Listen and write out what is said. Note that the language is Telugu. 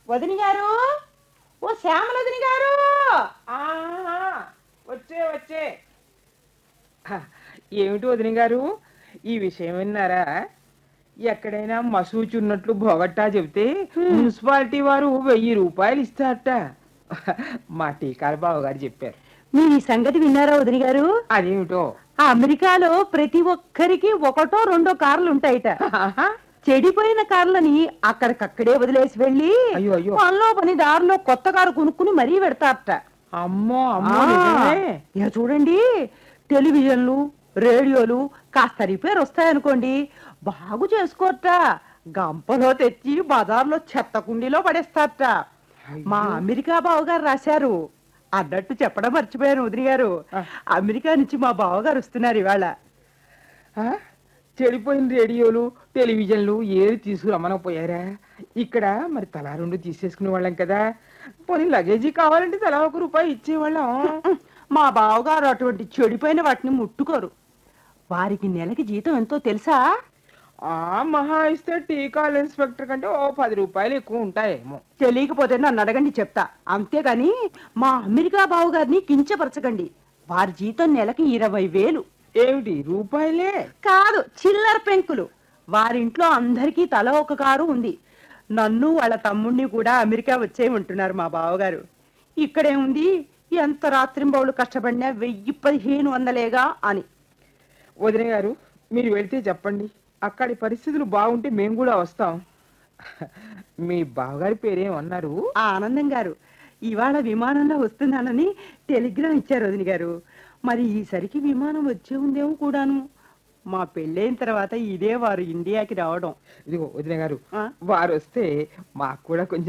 వదిన గారు ఓ శ్యామల వదిన గారు ఆహా, వచ్చే వచ్చే హ, ఏమిటి వదిన గారు ఈ విషయం విన్నారా ఎక్కడైనా మసూచున్నట్లు బొగట్టా చెబితే మున్సిపాలిటీ వారు వెయ్యి రూపాయలు ఇస్తారట మా టీకాల బావ గారు చెప్పారు మీరు ఈ సంగతి విన్నారా వదిన గారు అదేమిటో ఆ అమెరికాలో ప్రతి ఒక్కరికి ఒకటో రెండో కార్లు ఉంటాయిట ఆహా, చెడిపోయిన కార్లని అక్కడికక్కడే వదిలేసి వెళ్ళి అయ్యో, అయ్యో. పనిలో పని దారిలో కొత్త కారు కొనుక్కుని మరీ పెడతారట అమ్మో అమ్మో ఆ, నిజమే. ఇక చూడండి టెలివిజన్లు రేడియోలు కాస్త రిపేర్ వస్తాయనుకోండి బాగు చేసుకోరట గంపలో తెచ్చి బజార్లో చెత్త కుండీలో పడేస్తారట మా అమెరికా బావగారు రాశారు అన్నట్టు చెప్పడం మర్చిపోయాను వదిలి గారు ఆ. అమెరికా నుంచి మా బావగారు వస్తున్నారు ఇవాళ ఆ? చెడిపోయిన రేడియోలు టెలివిజన్లు ఏది తీసుకురమ్మనకపోయారా ఇక్కడ మరి తలా రెండు తీసేసుకునే వాళ్ళం కదా పోనీ లగేజీ కావాలంటే తలా ఒక రూపాయి ఇచ్చేవాళ్ళం మా బావగారు అటువంటి చెడిపోయిన వాటిని ముట్టుకోరు వారికి నెలకి జీతం ఎంతో తెలుసా ఆ మహా ఇస్తే టీకాల్ ఇన్స్పెక్టర్ కంటే ఓ పది రూపాయలు ఎక్కువ ఉంటాయేమో తెలియకపోతే నన్ను అడగండి చెప్తా అంతేగాని మా అమెరికా బావగారిని కించపరచకండి వారి జీతం నెలకి ఇరవై వేలు ఏమిటి రూపాయలే కాదు చిల్లర పెంకులు వారింట్లో అందరికీ తల ఒక కారు ఉంది నన్ను వాళ్ళ తమ్ముణ్ణి కూడా అమెరికా వచ్చేయమంటున్నారు మా బావగారు ఇక్కడేముంది ఎంత రాత్రింబౌళ్ళు కష్టపడినా వెయ్యి పదిహేను వందలేగా అని వదిన గారు మీరు వెళ్తే చెప్పండి అక్కడి పరిస్థితులు బాగుంటే మేము కూడా వస్తాం మీ బావగారి పేరేమన్నారు ఆ ఆనందం గారు ఇవాళ విమానంలో వస్తున్నానని టెలిగ్రామ్ ఇచ్చారు వదిన గారు మరి ఈసరికి విమానం వచ్చే ఉందేమో కూడాను మా పెళ్ళైన తర్వాత ఇదే వారు ఇండియాకి రావడం ఇదిగో వదిన గారు ఆ? వారు వస్తే మాకు కూడా కొంచెం